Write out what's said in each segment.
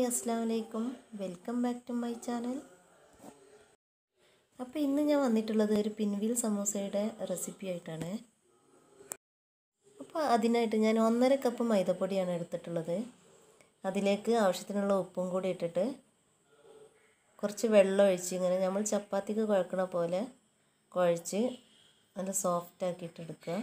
hi അസ്സാം വലൈക്കും welcome back to my channel അപ്പോൾ ഇന്ന് ഞാൻ വന്നിട്ടുള്ളത് ഒരു പിൻവീൽ സമൂസയുടെ റെസിപ്പി ആയിട്ടാണ് അപ്പോൾ അതിനായിട്ട് ഞാൻ ഒന്നര കപ്പ് മൈദപ്പൊടിയാണ് എടുത്തിട്ടുള്ളത് അതിലേക്ക് ആവശ്യത്തിനുള്ള ഉപ്പും കൂടി ഇട്ടിട്ട് കുറച്ച് വെള്ളം ഒഴിച്ച് ഇങ്ങനെ നമ്മൾ ചപ്പാത്തിക്ക് കുഴക്കണ പോലെ കുഴച്ച് നല്ല സോഫ്റ്റ് ആക്കിയിട്ടെടുക്കുക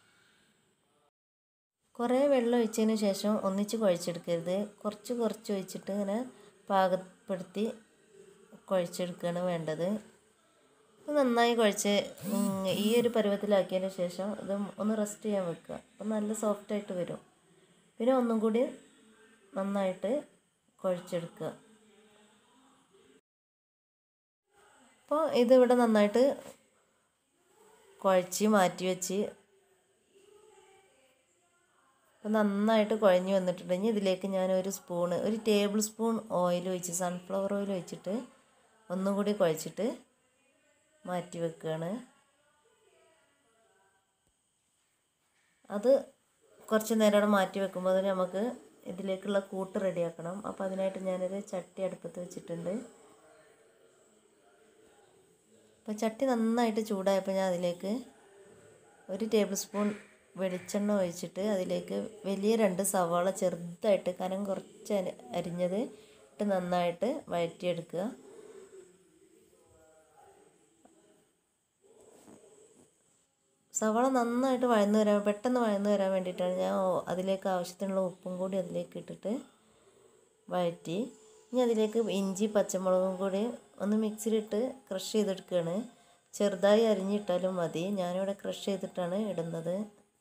കുറേ വെള്ളം ഒഴിച്ചതിന് ശേഷം ഒന്നിച്ച് കുഴച്ചെടുക്കരുത് കുറച്ച് കുറച്ച് ഒഴിച്ചിട്ട് ഇങ്ങനെ പാകപ്പെടുത്തി കുഴച്ചെടുക്കുകയാണ് വേണ്ടത് അപ്പോൾ നന്നായി കുഴച്ച് ഈ ഒരു പരുവത്തിലാക്കിയതിന് ശേഷം ഇത് ഒന്ന് റെസ്റ്റ് ചെയ്യാൻ വെക്കുക അപ്പോൾ നല്ല സോഫ്റ്റായിട്ട് വരും പിന്നെ ഒന്നും കൂടി നന്നായിട്ട് കുഴച്ചെടുക്കുക അപ്പോൾ ഇതിവിടെ നന്നായിട്ട് കുഴച്ച് മാറ്റി വെച്ച് അപ്പോൾ നന്നായിട്ട് കുഴഞ്ഞ് വന്നിട്ടുണ്ടെങ്കിൽ ഇതിലേക്ക് ഞാൻ ഒരു സ്പൂണ് ഒരു ടേബിൾ സ്പൂൺ ഓയിൽ ഒഴിച്ച് സൺഫ്ലവർ ഓയിൽ ഒഴിച്ചിട്ട് ഒന്നും കൂടി കുഴച്ചിട്ട് മാറ്റി വെക്കുകയാണ് അത് കുറച്ച് നേരം അവിടെ മാറ്റി വെക്കുമ്പോൾ നമുക്ക് ഇതിലേക്കുള്ള കൂട്ട് റെഡിയാക്കണം അപ്പോൾ അതിനായിട്ട് ഞാനൊരു ചട്ടി അടുപ്പത്ത് വെച്ചിട്ടുണ്ട് അപ്പോൾ ചട്ടി നന്നായിട്ട് ചൂടായപ്പോൾ ഞാൻ അതിലേക്ക് ഒരു ടേബിൾ സ്പൂൺ വെളിച്ചെണ്ണ ഒഴിച്ചിട്ട് അതിലേക്ക് വലിയ രണ്ട് സവാള ചെറുതായിട്ട് കനം കുറച്ച് അരിഞ്ഞത് ഇട്ട് നന്നായിട്ട് വഴറ്റിയെടുക്കുക സവാള നന്നായിട്ട് വഴന്നു വരാൻ പെട്ടെന്ന് വഴന്നു വരാൻ വേണ്ടിയിട്ടാണ് ഞാൻ അതിലേക്ക് ആവശ്യത്തിനുള്ള ഉപ്പും കൂടി അതിലേക്ക് ഇട്ടിട്ട് വഴറ്റി ഇനി അതിലേക്ക് ഇഞ്ചി പച്ചമുളകും കൂടി ഒന്ന് മിക്സിയിലിട്ട് ക്രഷ് ചെയ്തെടുക്കുകയാണ് ചെറുതായി അരിഞ്ഞിട്ടാലും മതി ഞാനിവിടെ ക്രഷ് ചെയ്തിട്ടാണ് ഇടുന്നത്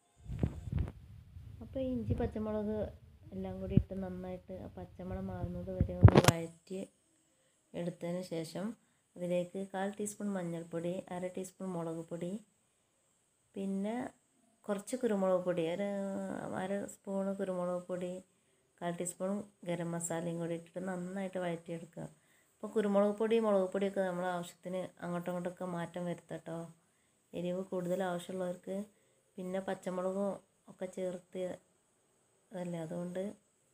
അപ്പോൾ ഇഞ്ചി പച്ചമുളക് എല്ലാം കൂടി ഇട്ട് നന്നായിട്ട് ആ പച്ചമുളക് മാറുന്നത് വരെ ഒന്ന് വഴറ്റി എടുത്തതിന് ശേഷം അതിലേക്ക് കാൽ ടീസ്പൂൺ മഞ്ഞൾപ്പൊടി അര ടീസ്പൂൺ മുളക് പൊടി പിന്നെ കുറച്ച് കുരുമുളക് പൊടി ഒരു അര സ്പൂണ് കുരുമുളക് പൊടി കാൽ ടീസ്പൂൺ ഗരം മസാലയും കൂടി ഇട്ടിട്ട് നന്നായിട്ട് വഴറ്റിയെടുക്കുക അപ്പോൾ കുരുമുളക് പൊടി മുളക് പൊടിയൊക്കെ നമ്മൾ ആവശ്യത്തിന് അങ്ങോട്ടും ഇങ്ങോട്ടൊക്കെ മാറ്റം വരുത്തട്ടോ എരിവ് കൂടുതൽ ആവശ്യമുള്ളവർക്ക് പിന്നെ പച്ചമുളകും ഒക്കെ ചേർത്ത് അതല്ലേ അതുകൊണ്ട്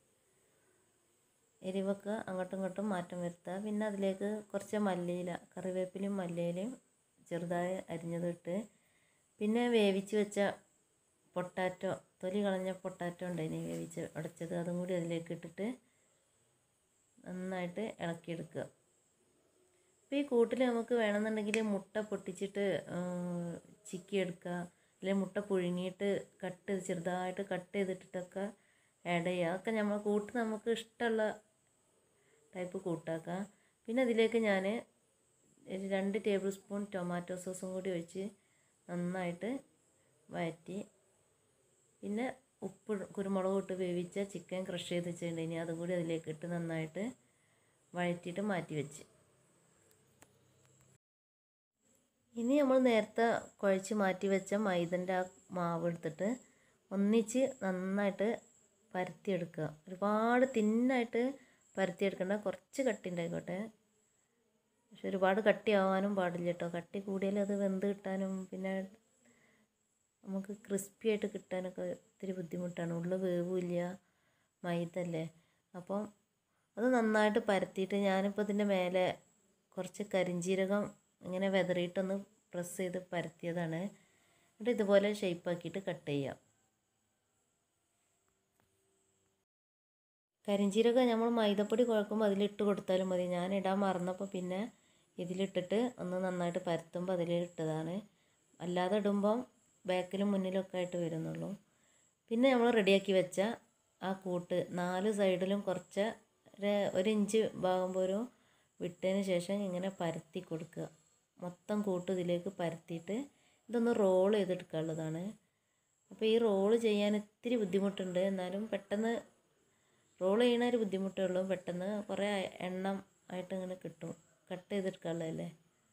എരിവൊക്കെ അങ്ങോട്ടും ഇങ്ങോട്ടും മാറ്റം വരുത്തുക പിന്നെ അതിലേക്ക് കുറച്ച് മല്ലിയില കറിവേപ്പിലയും മല്ലിയിലയും ചെറുതായി അരിഞ്ഞതിട്ട് പിന്നെ വേവിച്ച് വെച്ച പൊട്ടാറ്റോ തൊലി കളഞ്ഞ പൊട്ടാറ്റോ ഉണ്ടായിന് വേവിച്ച് ഉടച്ചത് അതും കൂടി അതിലേക്ക് ഇട്ടിട്ട് നന്നായിട്ട് ഇളക്കിയെടുക്കുക അപ്പോൾ ഈ കൂട്ടിൽ നമുക്ക് വേണമെന്നുണ്ടെങ്കിൽ മുട്ട പൊട്ടിച്ചിട്ട് ചിക്കി എടുക്കുക അല്ലെങ്കിൽ മുട്ട പുഴുങ്ങിയിട്ട് കട്ട് ചെറുതായിട്ട് കട്ട് ചെയ്തിട്ടിട്ടൊക്കെ ആഡ് ചെയ്യുക അതൊക്കെ നമ്മൾ കൂട്ട് നമുക്ക് ഇഷ്ടമുള്ള ടൈപ്പ് കൂട്ടാക്കാം പിന്നെ അതിലേക്ക് ഞാൻ രണ്ട് ടേബിൾ സ്പൂൺ ടൊമാറ്റോ സോസും കൂടി ഒഴിച്ച് നന്നായിട്ട് വഴറ്റി പിന്നെ ഉപ്പ് കുരുമുളക് ഇട്ട് വേവിച്ച ചിക്കൻ ക്രഷ് ചെയ്ത് വെച്ചിട്ടുണ്ട് ഇനി അതും കൂടി അതിലേക്ക് ഇട്ട് നന്നായിട്ട് വഴറ്റിയിട്ട് മാറ്റി വെച്ച് ഇനി നമ്മൾ നേരത്തെ കുഴച്ച് മാറ്റി വെച്ച മൈദൻ്റെ ആ മാവ് എടുത്തിട്ട് ഒന്നിച്ച് നന്നായിട്ട് പരത്തിയെടുക്കുക ഒരുപാട് തിന്നായിട്ട് പരത്തിയെടുക്കേണ്ട കുറച്ച് കട്ടി ഉണ്ടായിക്കോട്ടെ പക്ഷെ ഒരുപാട് കട്ടിയാവാനും പാടില്ല കേട്ടോ കട്ടി കൂടിയാൽ അത് വെന്ത് കിട്ടാനും പിന്നെ നമുക്ക് ക്രിസ്പി ആയിട്ട് കിട്ടാനൊക്കെ ഒത്തിരി ബുദ്ധിമുട്ടാണ് ഉള്ളിൽ വേവില്ല മൈദല്ലേ അപ്പം അത് നന്നായിട്ട് പരത്തിയിട്ട് ഞാനിപ്പോൾ ഇതിൻ്റെ മേലെ കുറച്ച് കരിഞ്ജീരകം ഇങ്ങനെ വെതറിയിട്ടൊന്ന് പ്രസ് ചെയ്ത് പരത്തിയതാണ് എന്നിട്ട് ഇതുപോലെ ഷേപ്പാക്കിയിട്ട് കട്ട് ചെയ്യാം കരിഞ്ചീരകം നമ്മൾ മൈദപ്പൊടി കുഴക്കുമ്പോൾ അതിലിട്ട് കൊടുത്താലും മതി ഞാൻ ഇടാൻ മറന്നപ്പോൾ പിന്നെ ഇതിലിട്ടിട്ട് ഒന്ന് നന്നായിട്ട് പരത്തുമ്പോൾ അതിലിട്ടതാണ് അല്ലാതെ ഇടുമ്പം ബാക്കിലും മുന്നിലൊക്കെ ആയിട്ട് വരുന്നുള്ളൂ പിന്നെ നമ്മൾ റെഡിയാക്കി വെച്ച ആ കൂട്ട് നാല് സൈഡിലും കുറച്ച് ഒരു ഇഞ്ച് ഭാഗം പോലും വിട്ടതിന് ശേഷം ഇങ്ങനെ പരത്തി കൊടുക്കുക മൊത്തം കൂട്ട് ഇതിലേക്ക് പരത്തിയിട്ട് ഇതൊന്ന് റോൾ ചെയ്തെടുക്കാനുള്ളതാണ് അപ്പോൾ ഈ റോള് ചെയ്യാൻ ഇത്തിരി ബുദ്ധിമുട്ടുണ്ട് എന്നാലും പെട്ടെന്ന് റോൾ ചെയ്യണ ഒരു ബുദ്ധിമുട്ടേ ഉള്ളൂ പെട്ടെന്ന് കുറേ എണ്ണം ആയിട്ട് ഇങ്ങനെ കിട്ടും കട്ട് ചെയ്തെടുക്കാനുള്ളതല്ലേ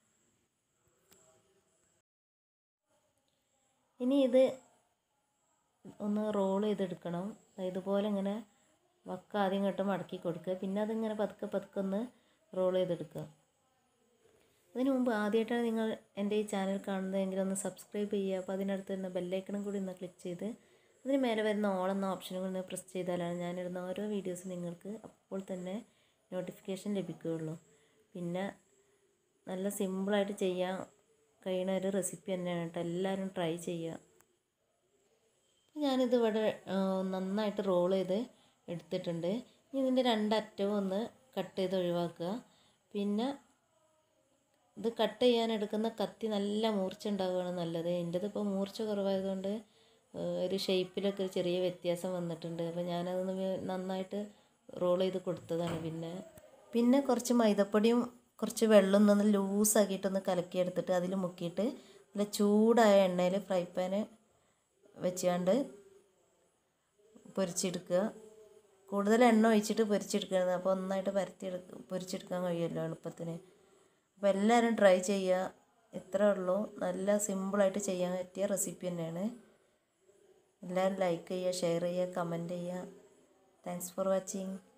ഇനി ഇത് ഒന്ന് റോൾ ചെയ്തെടുക്കണം ഇതുപോലെ ഇങ്ങനെ വക്ക ആദ്യം ഇങ്ങോട്ട് മടക്കി കൊടുക്കുക പിന്നെ അതിങ്ങനെ പതുക്കെ പതുക്കെ ഒന്ന് റോൾ ചെയ്തെടുക്കുക അതിന് മുമ്പ് ആദ്യമായിട്ടാണ് നിങ്ങൾ എൻ്റെ ഈ ചാനൽ കാണുന്നതെങ്കിൽ ഒന്ന് സബ്സ്ക്രൈബ് ചെയ്യുക അപ്പോൾ അതിനടുത്ത് വരുന്ന ബെല്ലൈക്കണും കൂടി ഒന്ന് ക്ലിക്ക് ചെയ്ത് അതിന് മേലെ വരുന്ന ഓൾ എന്ന ഓപ്ഷനും കൂടി ഒന്ന് പ്രസ് ചെയ്താലാണ് ഞാനിടുന്ന ഓരോ വീഡിയോസും നിങ്ങൾക്ക് അപ്പോൾ തന്നെ നോട്ടിഫിക്കേഷൻ ലഭിക്കുകയുള്ളൂ പിന്നെ നല്ല സിമ്പിളായിട്ട് ചെയ്യാൻ കഴിയുന്ന ഒരു റെസിപ്പി തന്നെയാണ് കേട്ടോ എല്ലാവരും ട്രൈ ചെയ്യുക ഞാനിത് ഇവിടെ ആ, നന്നായിട്ട് റോൾ ചെയ്ത് എടുത്തിട്ടുണ്ട് ഇനി ഇതിൻ്റെ രണ്ടറ്റവും ഒന്ന് കട്ട് ചെയ്ത് ഒഴിവാക്കുക പിന്നെ ഇത് കട്ട് ചെയ്യാൻ എടുക്കുന്ന കത്തി നല്ല മൂർച്ച ഉണ്ടാവുകയാണ് നല്ലത് എൻ്റെത് ഇപ്പോൾ മൂർച്ച കുറവായതുകൊണ്ട് ഏഹ്, ഒരു ഷേപ്പിലൊക്കെ ഒരു ചെറിയ വ്യത്യാസം വന്നിട്ടുണ്ട് അപ്പോൾ ഞാനതൊന്ന് വേ- നന്നായിട്ട് റോൾ ചെയ്ത് കൊടുത്തതാണ് പിന്നെ പിന്നെ കുറച്ച് മൈദപ്പൊടിയും കുറച്ച് വെള്ളം ഒന്ന് ലൂസാക്കിയിട്ടൊന്ന് കലക്കിയെടുത്തിട്ട് അതിൽ മുക്കിയിട്ട് നല്ല ചൂടായ എണ്ണയിൽ ഫ്രൈ പാന് വെച്ചുകൊണ്ട് പൊരിച്ചെടുക്കുക കൂടുതൽ എണ്ണ ഒഴിച്ചിട്ട് പൊരിച്ചെടുക്കുന്നത് അപ്പോൾ ഒന്നായിട്ട് പരത്തിയെടുക്ക പൊരിച്ചെടുക്കാൻ കഴിയുമല്ലോ എളുപ്പത്തിന് അപ്പോൾ എല്ലാവരും ട്രൈ ചെയ്യുക ഇത്രേ ഉള്ളൂ നല്ല സിമ്പിളായിട്ട് ചെയ്യാൻ പറ്റിയ റെസിപ്പി തന്നെയാണ് എല്ലാവരും ലൈക്ക് ചെയ്യുക ഷെയർ ചെയ്യുക കമൻറ്റ് ചെയ്യുക താങ്ക്സ് ഫോർ വാച്ചിങ്